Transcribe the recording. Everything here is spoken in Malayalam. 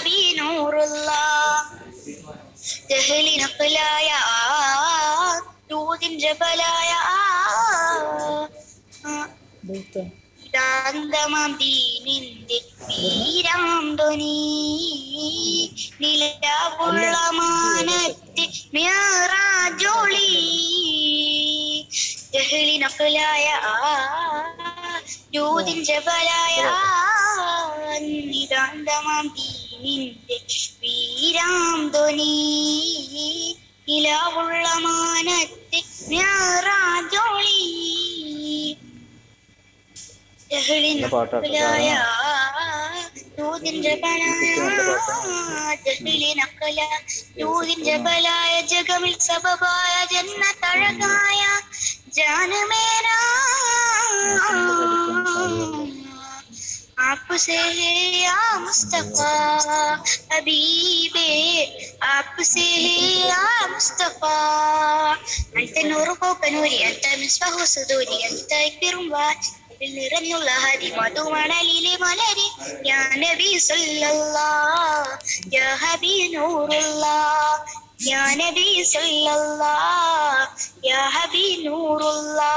ഹബീ നൂറുള്ള ജഹലി നഖലായ ദൂതിൻ ജബലായ ശാന്തമാം ദീനിന്റെ വീരാന്തോനി നിലവുള്ള മാനത്തെ മേറാജോളി ജഹലി നഖലായ ദൂതിൻ ജബലായ നിതാന്തമാം ദീനിന്റെ വീരാന്തോനി നിലവുള്ള മാനത്തെ മേറാജോളി നല്ല പാട്ടാട്ടോ. ജഹലിനക്കലായ ദൂതിന്റെ ബലായ ജഹലിനക്കല ദൂതിന്റെ ബലായ ജഗമിൽ സബബായ ജന്നത്തഴകായ ജാനമേരാ आपसे है या मुस्तफा हबीबे आपसे है या मुस्तफा أنت نور فوق نوري أنت مصباح صدوري أنت أكبر വാതിൽ നിറഞ്ഞുള്ള ഹരി മധുമണലിലെ മലരി യാ നബി സല്ലല്ലാഹ് യാ ഹബീ നൂറുല്ലാഹ് യാ നബി സല്ലല്ലാഹ് യാ ഹബീ നൂറുല്ലാഹ്